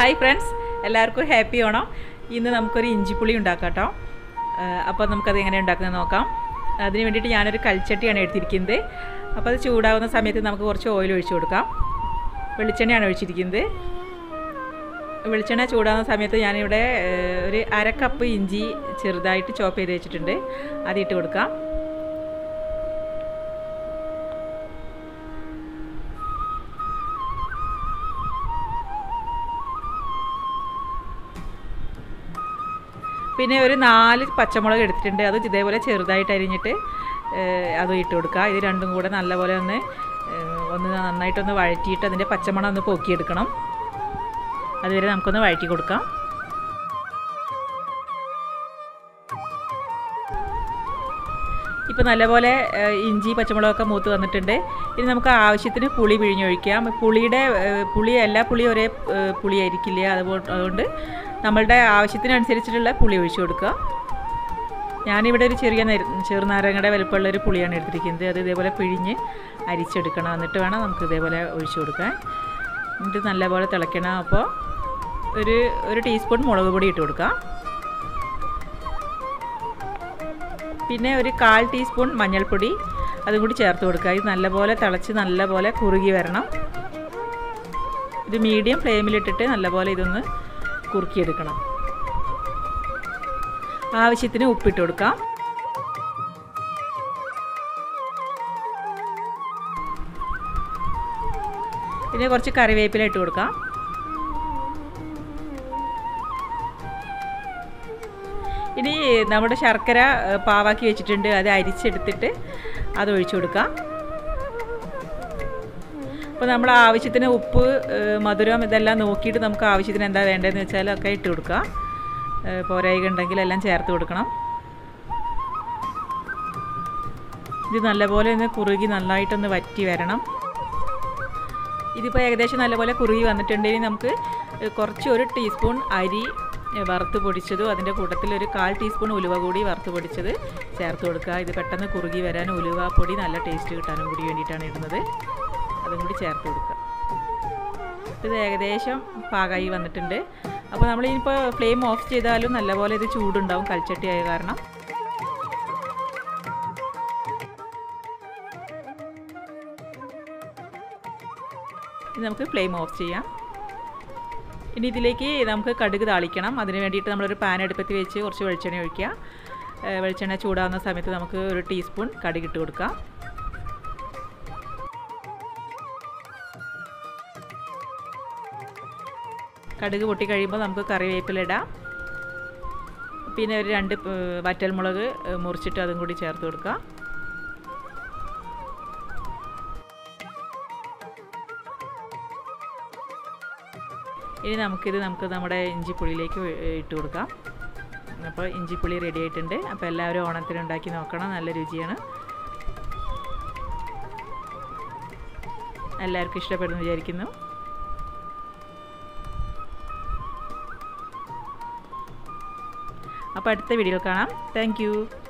hi friends എല്ലാവർക്കും happy Onam ഇന്ന് നമുക്കൊരു ഇഞ്ചിപ്പുളി ഉണ്ടാക്കാം കേട്ടോ അപ്പോൾ നമുക്കത് എങ്ങനെ ഉണ്ടാക്കുന്നത് നോക്കാം അതിന് വേണ്ടിയിട്ട് ഞാനൊരു കൽച്ചട്ടിയാണ് എടുത്തിരിക്കുന്നത് അപ്പോൾ അത് ചൂടാവുന്ന സമയത്ത് നമുക്ക് കുറച്ച് ഓയിൽ ഒഴിച്ചു കൊടുക്കാം വെളിച്ചെണ്ണയാണ് ഒഴിച്ചിരിക്കുന്നത് വെളിച്ചെണ്ണ ചൂടാവുന്ന സമയത്ത് ഞാനിവിടെ ഏഹ്, ഒരു അര കപ്പ് ഇഞ്ചി ചെറുതായിട്ട് ചോപ്പ് ചെയ്ത് വെച്ചിട്ടുണ്ട് അതിട്ട് കൊടുക്കാം പിന്നെ ഒരു നാല് പച്ചമുളക് എടുത്തിട്ടുണ്ട് അത് ഇതേപോലെ ചെറുതായിട്ട് അരിഞ്ഞിട്ട് ഏഹ്, അതും ഇട്ട് കൊടുക്കുക ഇത് രണ്ടും കൂടെ നല്ലപോലെ ഒന്ന് ഏഹ്, ഒന്ന് നന്നായിട്ടൊന്ന് വഴറ്റിയിട്ട് അതിൻ്റെ പച്ചമണം ഒന്ന് പോക്കിയെടുക്കണം അതുവരെ നമുക്കൊന്ന് വഴറ്റി കൊടുക്കാം ഇപ്പോൾ നല്ലപോലെ ഏഹ്, ഇഞ്ചി പച്ചമുളകൊക്കെ മൂത്ത് വന്നിട്ടുണ്ട് ഇനി നമുക്ക് ആവശ്യത്തിന് പുളി പിഴിഞ്ഞൊഴിക്കാം പുളിയുടെ ഏഹ്, പുളി എല്ലാ പുളിയും ഒരേ ഏഹ്, പുളിയായിരിക്കില്ല അതുപോലെ അതുകൊണ്ട് നമ്മളുടെ ആവശ്യത്തിനനുസരിച്ചിട്ടുള്ള പുളി ഒഴിച്ചു കൊടുക്കുക ഞാനിവിടെ ഒരു ചെറിയ നെര- ചെറുനാരങ്ങയുടെ വലുപ്പമുള്ള ഒരു പുളിയാണ് എടുത്തിരിക്കുന്നത് അത് ഇതേപോലെ പിഴിഞ്ഞ് അരിച്ചെടുക്കണം എന്നിട്ട് വേണം നമുക്ക് ഇതേപോലെ ഒഴിച്ചു കൊടുക്കാൻ എന്നിട്ട് നല്ലപോലെ തിളയ്ക്കണം അപ്പോൾ ഒരു ഒരു ടീസ്പൂൺ മുളക് പൊടി ഇട്ട് കൊടുക്കാം പിന്നെ ഒരു കാൽ ടീസ്പൂൺ മഞ്ഞൾപ്പൊടി അതും കൂടി ചേർത്ത് കൊടുക്കുക ഇത് നല്ലപോലെ തിളച്ച് നല്ലപോലെ കുറുകി വരണം ഇത് മീഡിയം ഫ്ലെയിമിലിട്ടിട്ട് നല്ലപോലെ ഇതൊന്ന് കുറുക്കിയെടുക്കണം ആവശ്യത്തിന് ഉപ്പിട്ട് കൊടുക്കാം പിന്നെ കുറച്ച് കറിവേപ്പില ഇട്ട് കൊടുക്കാം ഇനി നമ്മുടെ ശർക്കര ഏഹ്, പാവാക്കി വെച്ചിട്ടുണ്ട് അത് അരിച്ചെടുത്തിട്ട് അത് ഒഴിച്ചു കൊടുക്കാം അപ്പോൾ നമ്മൾ ആവശ്യത്തിന് ഉപ്പ് ഏഹ്, മധുരം ഇതെല്ലാം നോക്കിയിട്ട് നമുക്ക് ആവശ്യത്തിന് എന്താ വേണ്ടതെന്ന് വെച്ചാൽ ഒക്കെ ഇട്ട് കൊടുക്കുക ഏഹ്, പോരായിക ഉണ്ടെങ്കിൽ എല്ലാം ചേർത്ത് കൊടുക്കണം ഇത് നല്ലപോലെ ഒന്ന് കുറുകി നന്നായിട്ടൊന്ന് വറ്റി വരണം ഇതിപ്പോൾ ഏകദേശം നല്ലപോലെ കുറുകി വന്നിട്ടുണ്ടെങ്കിൽ നമുക്ക് കുറച്ച് ഒരു ടീസ്പൂൺ അരി വറുത്ത് പൊടിച്ചതും അതിൻ്റെ കൂട്ടത്തിൽ ഒരു കാൽ ടീസ്പൂൺ ഉലുവ കൂടി വറുത്ത് പൊടിച്ചത് ചേർത്ത് കൊടുക്കുക ഇത് പെട്ടെന്ന് കുറുകി വരാൻ ഉലുവ പൊടി നല്ല ടേസ്റ്റ് കിട്ടാനും കൂടി വേണ്ടിയിട്ടാണ് ഇടുന്നത് അതും കൂടി ചേർത്ത് കൊടുക്കുക ഇത് ഏകദേശം പാകമായി വന്നിട്ടുണ്ട് അപ്പോൾ നമ്മളിനിപ്പോൾ ഫ്ലെയിം ഓഫ് ചെയ്താലും നല്ലപോലെ ഇത് ചൂടുണ്ടാവും കൽച്ചട്ടി ആയ കാരണം ഇനി നമുക്ക് ഫ്ലെയിം ഓഫ് ചെയ്യാം ഇനി ഇതിലേക്ക് നമുക്ക് കടുക് താളിക്കണം അതിന് വേണ്ടിയിട്ട് നമ്മളൊരു പാൻ അടുപ്പത്ത് വെച്ച് കുറച്ച് വെളിച്ചെണ്ണ ഒഴിക്കുക ഏഹ് വെളിച്ചെണ്ണ ചൂടാവുന്ന സമയത്ത് നമുക്ക് ഒരു ടീസ്പൂൺ കടുക് ഇട്ട് കൊടുക്കാം കടുക് പൊട്ടി കഴിയുമ്പോൾ നമുക്ക് കറിവേപ്പില ഇടാം പിന്നെ ഒരു രണ്ട് ഏഹ് വറ്റൽമുളക് ഏഹ് മുറിച്ചിട്ട് അതും കൂടി ചേർത്ത് കൊടുക്കാം ഇനി നമുക്കിത് നമുക്ക് നമ്മുടെ ഇഞ്ചിപ്പുളിയിലേക്ക് വെ- ഇട്ട് കൊടുക്കാം അപ്പോൾ ഇഞ്ചിപ്പുളി റെഡി ആയിട്ടുണ്ട് അപ്പോൾ എല്ലാവരും ഓണത്തിന് ഉണ്ടാക്കി നോക്കണം നല്ല രുചിയാണ് എല്ലാവർക്കും ഇഷ്ടപ്പെടുന്നു വിചാരിക്കുന്നു അപ്പോൾ അടുത്ത വീഡിയോയിൽ കാണാം താങ്ക്